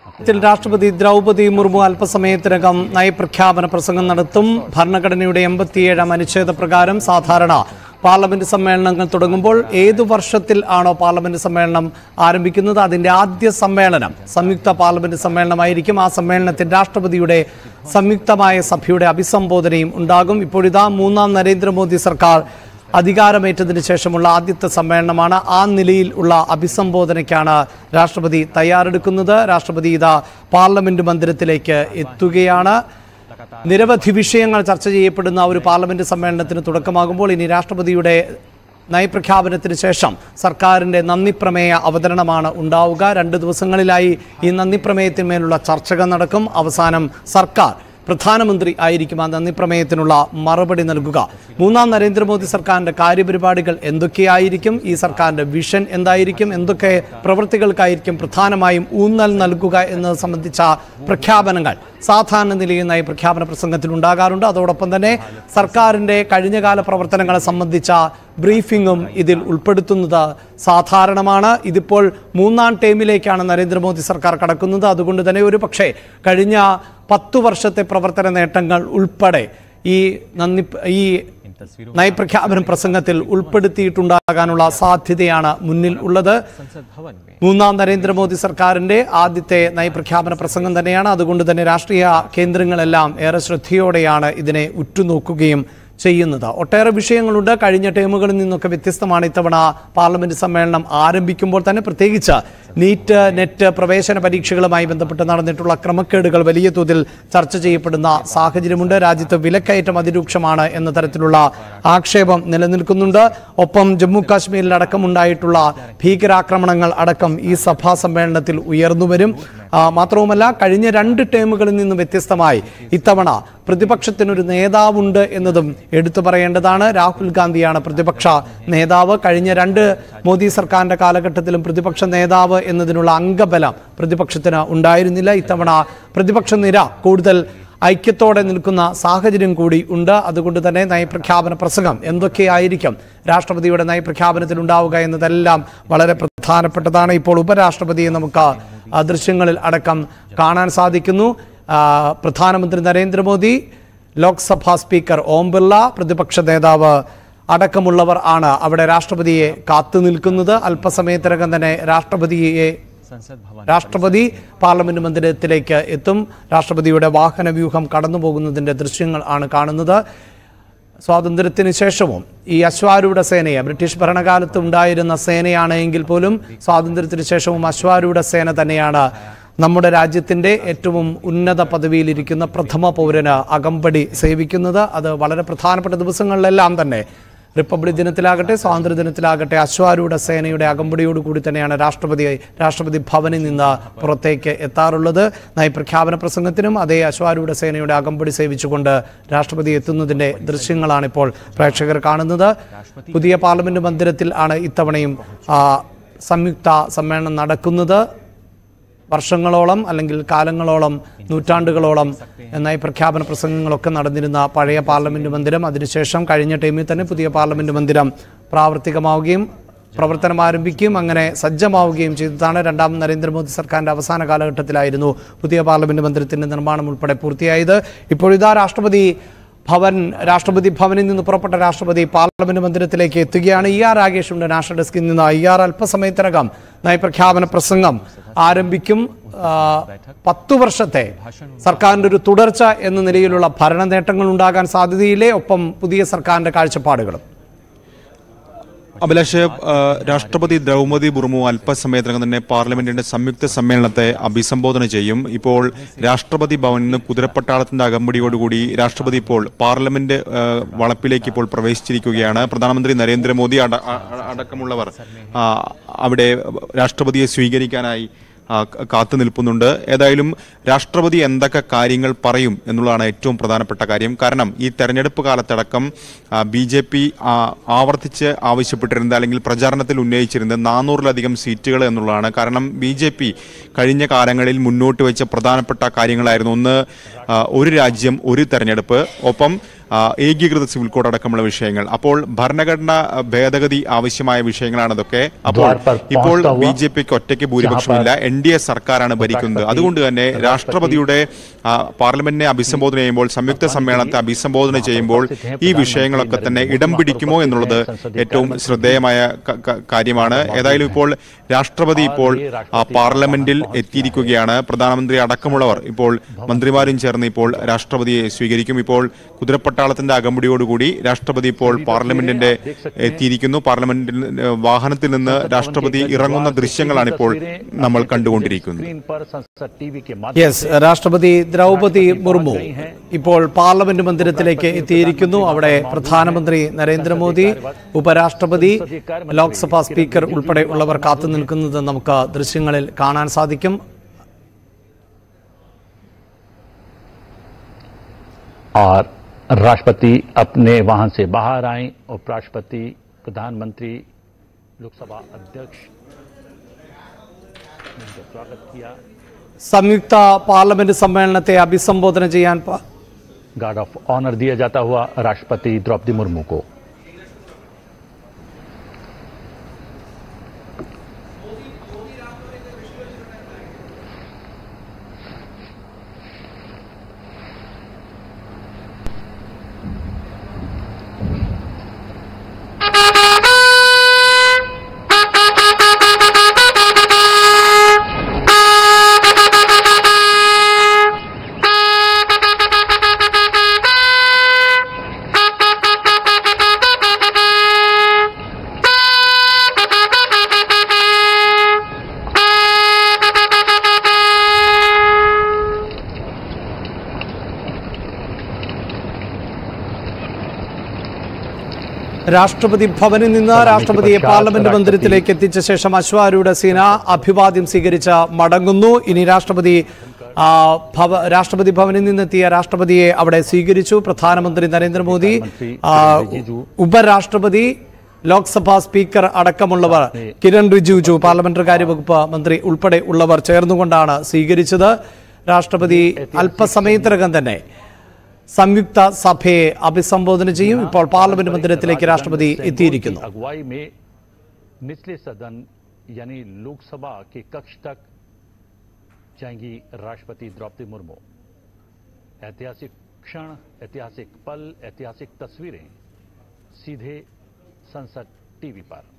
ത്തിൽ രാഷ്ട്രപതി ദ്രൗപതി മുർമു അല്പസമയത്തിനകം നയപ്രഖ്യാപന പ്രസംഗം നടത്തും ഭരണഘടനയുടെ എൺപത്തിയേഴാം അനുച്ഛേദ പ്രകാരം സാധാരണ പാർലമെന്റ് സമ്മേളനങ്ങൾ തുടങ്ങുമ്പോൾ ഏതു വർഷത്തിൽ ആണോ പാർലമെന്റ് സമ്മേളനം ആരംഭിക്കുന്നത് അതിന്റെ ആദ്യ സമ്മേളനം സംയുക്ത പാർലമെന്റ് സമ്മേളനമായിരിക്കും ആ സമ്മേളനത്തിൽ രാഷ്ട്രപതിയുടെ സംയുക്തമായ സഭയുടെ അഭിസംബോധനയും ഉണ്ടാകും ഇപ്പോഴിതാ മൂന്നാം നരേന്ദ്രമോദി സർക്കാർ അധികാരമേറ്റതിന് ശേഷമുള്ള ആദ്യത്തെ സമ്മേളനമാണ് ആ നിലയിൽ ഉള്ള അഭിസംബോധനയ്ക്കാണ് രാഷ്ട്രപതി തയ്യാറെടുക്കുന്നത് രാഷ്ട്രപതി ഇതാ പാർലമെന്റ് മന്ദിരത്തിലേക്ക് എത്തുകയാണ് നിരവധി വിഷയങ്ങൾ ചർച്ച ചെയ്യപ്പെടുന്ന ഒരു പാർലമെന്റ് സമ്മേളനത്തിന് തുടക്കമാകുമ്പോൾ ഇനി രാഷ്ട്രപതിയുടെ നയപ്രഖ്യാപനത്തിന് ശേഷം സർക്കാരിൻ്റെ നന്ദിപ്രമേയ അവതരണമാണ് ഉണ്ടാവുക രണ്ട് ദിവസങ്ങളിലായി ഈ നന്ദിപ്രമേയത്തിന്മേലുള്ള ചർച്ചകൾ നടക്കും അവസാനം സർക്കാർ പ്രധാനമന്ത്രി ആയിരിക്കും ആ നന്ദിപ്രമേയത്തിനുള്ള മറുപടി നൽകുക മൂന്നാം നരേന്ദ്രമോദി സർക്കാരിൻ്റെ കാര്യപരിപാടികൾ എന്തൊക്കെയായിരിക്കും ഈ സർക്കാരിൻ്റെ വിഷൻ എന്തായിരിക്കും എന്തൊക്കെ പ്രവൃത്തികൾക്കായിരിക്കും പ്രധാനമായും ഊന്നൽ നൽകുക എന്നത് സംബന്ധിച്ച പ്രഖ്യാപനങ്ങൾ സാധാരണ നിലയിൽ നയ പ്രഖ്യാപന പ്രസംഗത്തിൽ ഉണ്ടാകാറുണ്ട് അതോടൊപ്പം തന്നെ സർക്കാരിൻ്റെ കഴിഞ്ഞകാല പ്രവർത്തനങ്ങളെ സംബന്ധിച്ച ബ്രീഫിങ്ങും ഇതിൽ ഉൾപ്പെടുത്തുന്നത് സാധാരണമാണ് ഇതിപ്പോൾ മൂന്നാം ടേമിലേക്കാണ് നരേന്ദ്രമോദി സർക്കാർ കടക്കുന്നത് അതുകൊണ്ട് തന്നെ ഒരു പക്ഷേ കഴിഞ്ഞ പത്തു വർഷത്തെ പ്രവർത്തന നേട്ടങ്ങൾ ഉൾപ്പെടെ ഈ നന്ദി ഈ നയപ്രഖ്യാപന പ്രസംഗത്തിൽ ഉൾപ്പെടുത്തിയിട്ടുണ്ടാകാനുള്ള സാധ്യതയാണ് മുന്നിൽ ഉള്ളത് മൂന്നാം നരേന്ദ്രമോദി സർക്കാരിന്റെ ആദ്യത്തെ നയപ്രഖ്യാപന പ്രസംഗം തന്നെയാണ് അതുകൊണ്ട് തന്നെ രാഷ്ട്രീയ കേന്ദ്രങ്ങളെല്ലാം ഏറെ ശ്രദ്ധയോടെയാണ് ഇതിനെ ഉറ്റുനോക്കുകയും ചെയ്യുന്നത് ഒട്ടേറെ വിഷയങ്ങളുണ്ട് കഴിഞ്ഞ ടേമുകളിൽ നിന്നൊക്കെ വ്യത്യസ്തമാണ് ഇത്തവണ പാർലമെന്റ് സമ്മേളനം ആരംഭിക്കുമ്പോൾ തന്നെ പ്രത്യേകിച്ച് നീറ്റ് നെറ്റ് പ്രവേശന പരീക്ഷകളുമായി ബന്ധപ്പെട്ട് നടന്നിട്ടുള്ള ക്രമക്കേടുകൾ വലിയ തോതിൽ ചർച്ച ചെയ്യപ്പെടുന്ന സാഹചര്യമുണ്ട് രാജ്യത്ത് വിലക്കയറ്റം അതിരൂക്ഷമാണ് എന്ന തരത്തിലുള്ള ആക്ഷേപം നിലനിൽക്കുന്നുണ്ട് ഒപ്പം ജമ്മു കാശ്മീരിൽ അടക്കമുണ്ടായിട്ടുള്ള ഭീകരാക്രമണങ്ങൾ അടക്കം ഈ സഭാ സമ്മേളനത്തിൽ ഉയർന്നുവരും ആ, മാത്രവുമല്ല കഴിഞ്ഞ രണ്ട് ടേമുകളിൽ നിന്ന് വ്യത്യസ്തമായി ഇത്തവണ പ്രതിപക്ഷത്തിനൊരു നേതാവുണ്ട് എന്നതും എടുത്തു പറയേണ്ടതാണ് രാഹുൽ ഗാന്ധിയാണ് പ്രതിപക്ഷ നേതാവ് കഴിഞ്ഞ രണ്ട് മോദി സർക്കാരിന്റെ കാലഘട്ടത്തിലും പ്രതിപക്ഷ നേതാവ് എന്നതിനുള്ള അംഗബലം പ്രതിപക്ഷത്തിന് ഉണ്ടായിരുന്നില്ല ഇത്തവണ പ്രതിപക്ഷ നിര കൂടുതൽ ഐക്യത്തോടെ നിൽക്കുന്ന സാഹചര്യം കൂടി ഉണ്ട് അതുകൊണ്ട് തന്നെ നയപ്രഖ്യാപന പ്രസംഗം എന്തൊക്കെയായിരിക്കും രാഷ്ട്രപതിയുടെ നയപ്രഖ്യാപനത്തിൽ ഉണ്ടാവുക എന്നതെല്ലാം വളരെ പ്രധാനപ്പെട്ടതാണ് ഇപ്പോൾ ഉപരാഷ്ട്രപതിയെ നമുക്ക് ആ ദൃശ്യങ്ങളിൽ അടക്കം കാണാൻ സാധിക്കുന്നു ആ, പ്രധാനമന്ത്രി നരേന്ദ്രമോദി ലോക്സഭാ സ്പീക്കർ ഓം ബിർള പ്രതിപക്ഷ നേതാവ് അടക്കമുള്ളവർ ആണ് അവിടെ രാഷ്ട്രപതിയെ കാത്തു നിൽക്കുന്നത് അല്പസമയത്തിനകം തന്നെ രാഷ്ട്രപതിയെ രാഷ്ട്രപതി പാർലമെന്റ് മന്ദിരത്തിലേക്ക് എത്തും രാഷ്ട്രപതിയുടെ വാഹന വ്യൂഹം കടന്നു പോകുന്നതിൻ്റെ ദൃശ്യങ്ങൾ ആണ് കാണുന്നത് സ്വാതന്ത്ര്യത്തിന് ശേഷവും ഈ അശ്വാരൂഢ സേനയെ ബ്രിട്ടീഷ് ഭരണകാലത്ത് ഉണ്ടായിരുന്ന സേനയാണ് എങ്കിൽ പോലും സ്വാതന്ത്ര്യത്തിന് ശേഷവും അശ്വാരൂഢ സേന തന്നെയാണ് നമ്മുടെ രാജ്യത്തിൻ്റെ ഏറ്റവും ഉന്നത പദവിയിലിരിക്കുന്ന പ്രഥമ പൗരന് അകമ്പടി സേവിക്കുന്നത് അത് വളരെ പ്രധാനപ്പെട്ട ദിവസങ്ങളിലെല്ലാം തന്നെ റിപ്പബ്ലിക് ദിനത്തിലാകട്ടെ സ്വാതന്ത്ര്യ ദിനത്തിലാകട്ടെ അശ്വാരൂഢ സേനയുടെ അകമ്പടിയോട് കൂടി തന്നെയാണ് രാഷ്ട്രപതി രാഷ്ട്രപതി ഭവനിൽ നിന്ന് പുറത്തേക്ക് എത്താറുള്ളത് നയപ്രഖ്യാപന പ്രസംഗത്തിനും അതേ അശ്വാരൂഢ സേനയുടെ അകമ്പടി സേവിച്ചുകൊണ്ട് രാഷ്ട്രപതി എത്തുന്നതിൻ്റെ ദൃശ്യങ്ങളാണ് ഇപ്പോൾ പ്രേക്ഷകർ കാണുന്നത് പുതിയ പാർലമെന്റ് മന്ദിരത്തിൽ ആണ് ഇത്തവണയും ആ, സംയുക്ത സമ്മേളനം നടക്കുന്നത് വർഷങ്ങളോളം അല്ലെങ്കിൽ കാലങ്ങളോളം നൂറ്റാണ്ടുകളോളം എന്നായി പ്രഖ്യാപന പ്രസംഗങ്ങളൊക്കെ നടന്നിരുന്ന പഴയ പാർലമെന്റ് മന്ദിരം അതിനുശേഷം കഴിഞ്ഞ ടൈമിൽ തന്നെ പുതിയ പാർലമെന്റ് മന്ദിരം പ്രാവർത്തികമാവുകയും പ്രവർത്തനം ആരംഭിക്കുകയും അങ്ങനെ സജ്ജമാവുകയും ചെയ്തതാണ് രണ്ടാം നരേന്ദ്രമോദി സർക്കാരിൻ്റെ അവസാന കാലഘട്ടത്തിലായിരുന്നു പുതിയ പാർലമെന്റ് മന്ദിരത്തിൻ്റെ നിർമ്മാണം ഉൾപ്പെടെ പൂർത്തിയായത് ഇപ്പോഴിതാ രാഷ്ട്രപതി ഭവൻ രാഷ്ട്രപതി ഭവനിൽ നിന്ന് പുറപ്പെട്ട രാഷ്ട്രപതി പാർലമെന്റ് മന്ദിരത്തിലേക്ക് എത്തുകയാണ് ഇ ആർ രാഗേഷുണ്ട് നാഷണൽ ഡെസ്കിൽ നിന്ന് ഇ ആർ അല്പസമയത്തിനകം നയപ്രഖ്യാപന പ്രസംഗം ആരംഭിക്കും ആ, പത്തു വർഷത്തെ സർക്കാരിൻ്റെ ഒരു തുടർച്ച എന്ന നിലയിലുള്ള ഭരണ നേട്ടങ്ങൾ ഉണ്ടാകാൻ സാധ്യതയില്ലേ ഒപ്പം പുതിയ സർക്കാരിൻ്റെ കാഴ്ചപ്പാടുകളും അഭിലാഷ് ആ, രാഷ്ട്രപതി ദ്രൗപതി മുർമു അല്പസമയത്തിനകം തന്നെ പാർലമെന്റിന്റെ സംയുക്ത സമ്മേളനത്തെ അഭിസംബോധന ചെയ്യും ഇപ്പോൾ രാഷ്ട്രപതി ഭവനിൽ നിന്ന് കുതിരപ്പട്ടാളത്തിന്റെ അകമ്പടിയോടുകൂടി രാഷ്ട്രപതി ഇപ്പോൾ പാർലമെന്റ് ആ, വളപ്പിലേക്ക് ഇപ്പോൾ പ്രവേശിച്ചിരിക്കുകയാണ് പ്രധാനമന്ത്രി നരേന്ദ്രമോദി അട- അ- അടക്കമുള്ളവർ ആ, അവിടെ രാഷ്ട്രപതിയെ സ്വീകരിക്കാനായി ആ, ക- കാത്തു നിൽക്കുന്നുണ്ട് ഏതായാലും രാഷ്ട്രപതി എന്തൊക്കെ കാര്യങ്ങൾ പറയും എന്നുള്ളതാണ് ഏറ്റവും പ്രധാനപ്പെട്ട കാര്യം കാരണം ഈ തെരഞ്ഞെടുപ്പ് കാലത്തടക്കം ബി ജെ പി ആവർത്തിച്ച് ആവശ്യപ്പെട്ടിരുന്നത് അല്ലെങ്കിൽ പ്രചാരണത്തിൽ ഉന്നയിച്ചിരുന്നത് നാനൂറിലധികം സീറ്റുകൾ എന്നുള്ളതാണ് കാരണം ബി ജെ പി കഴിഞ്ഞ കാലങ്ങളിൽ മുന്നോട്ട് വെച്ച പ്രധാനപ്പെട്ട കാര്യങ്ങളായിരുന്നു ഒന്ന് ആ, ഒരു രാജ്യം ഒരു തെരഞ്ഞെടുപ്പ് ഒപ്പം ആ, ഏകീകൃത സിവിൽ കോഡ് അടക്കമുള്ള വിഷയങ്ങൾ അപ്പോൾ ഭരണഘടന ആ, ഭേദഗതി ആവശ്യമായ വിഷയങ്ങളാണ് ഇതൊക്കെ അപ്പോൾ ദ്വാർ പർ ഇപ്പോൾ പहुंचता हुआ, ബി ജെ പിക്ക് ഒറ്റയ്ക്ക് ഭൂരിപക്ഷമില്ല എൻ ഡി എ സർക്കാരാണ് ഭരിക്കുന്നത് അതുകൊണ്ട് തന്നെ രാഷ്ട്രപതിയുടെ ആ, പാർലമെന്റിനെ അഭിസംബോധന ചെയ്യുമ്പോൾ സംയുക്ത സമ്മേളനത്തെ അഭിസംബോധന ചെയ്യുമ്പോൾ ഈ വിഷയങ്ങളൊക്കെ തന്നെ ഇടം പിടിക്കുമോ എന്നുള്ളത് ഏറ്റവും ശ്രദ്ധേയമായ ക- ക- കാര്യമാണ് ഏതായാലും ഇപ്പോൾ രാഷ്ട്രപതി ഇപ്പോൾ ആ, പാർലമെന്റിൽ എത്തിയിരിക്കുകയാണ് പ്രധാനമന്ത്രി അടക്കമുള്ളവർ ഇപ്പോൾ മന്ത്രിമാരും ചേർന്ന് ഇപ്പോൾ രാഷ്ട്രപതിയെ സ്വീകരിക്കും ഇപ്പോൾ കുതിരപ്പട്ടാളത്തിന്റെ അകമ്പടിയോടുകൂടി രാഷ്ട്രപതി ഇപ്പോൾ പാർലമെന്റിന്റെ എത്തിയിരിക്കുന്നു പാർലമെന്റിൽ ഏഹ്, വാഹനത്തിൽ നിന്ന് രാഷ്ട്രപതി ഇറങ്ങുന്ന ദൃശ്യങ്ങളാണ് ഇപ്പോൾ നമ്മൾ കണ്ടുകൊണ്ടിരിക്കുന്നത് स्क्रीन पर संसद टीवी के माध्यम യെസ് രാഷ്ട്രപതി ദ്രൗപതി മുർമു ഇപ്പോൾ പാർലമെന്റ് മന്ദിരത്തിലേക്ക് എത്തിയിരിക്കുന്നു അവിടെ പ്രധാനമന്ത്രി നരേന്ദ്രമോദി ഉപരാഷ്ട്രപതി ലോക്സഭാ സ്പീക്കർ ഉൾപ്പെടെ ഉള്ളവർ കാത്തു നിൽക്കുന്നത് നമുക്ക് ദൃശ്യങ്ങളിൽ കാണാൻ സാധിക്കും और राष्ट्रपति अपने वहां से बाहर आए उपराष्ट्रपति प्रधानमंत्री लोकसभा अध्यक्ष ने उनका स्वागत किया സംയുക്ത പാർലമെന്റ് സമ്മേളനത്തെ അഭിസംബോധന ചെയ്യാൻ പ- गार्ड ऑफ ऑनर दिया जाता हुआ राष्ट्रपति द्रौपदी मुर्मू को രാഷ്ട്രപതി ഭവനിൽ നിന്ന് രാഷ്ട്രപതിയെ പാർലമെന്റ് മന്ദിരത്തിലേക്ക് എത്തിച്ച ശേഷം അശ്വാരൂഢ സേന അഭിവാദ്യം സ്വീകരിച്ച് മടങ്ങുന്നു ഇനി രാഷ്ട്രപതി ആ, ഭവ- രാഷ്ട്രപതി ഭവനിൽ നിന്നെത്തിയ രാഷ്ട്രപതിയെ അവിടെ സ്വീകരിച്ചു പ്രധാനമന്ത്രി നരേന്ദ്രമോദി ആ, ഉപരാഷ്ട്രപതി ലോക്സഭാ സ്പീക്കർ അടക്കമുള്ളവർ കിരൺ റിജിജു പാർലമെന്ററി കാര്യവകുപ്പ് മന്ത്രി ഉൾപ്പെടെ ഉള്ളവർ ചേർന്നുകൊണ്ടാണ് സ്വീകരിച്ചത് രാഷ്ട്രപതി അല്പസമയത്തിനകം തന്നെ സംയുക്ത സഭയെ അഭിസംബോധന ചെയ്യും ഇപ്പോൾ പാർലമെന്റ് മന്ദിരത്തിലേക്ക് രാഷ്ട്രപതി എത്തിയിരിക്കുന്നു अगुवाई में निचले सदन यानी लोकसभा के कक्ष तक जाएंगी राष्ट्रपति द्रौपदी मुर्मू ऐतिहासिक क्षण ऐतिहासिक पल ऐतिहासिक तस्वीरें सीधे संसद टीवी पर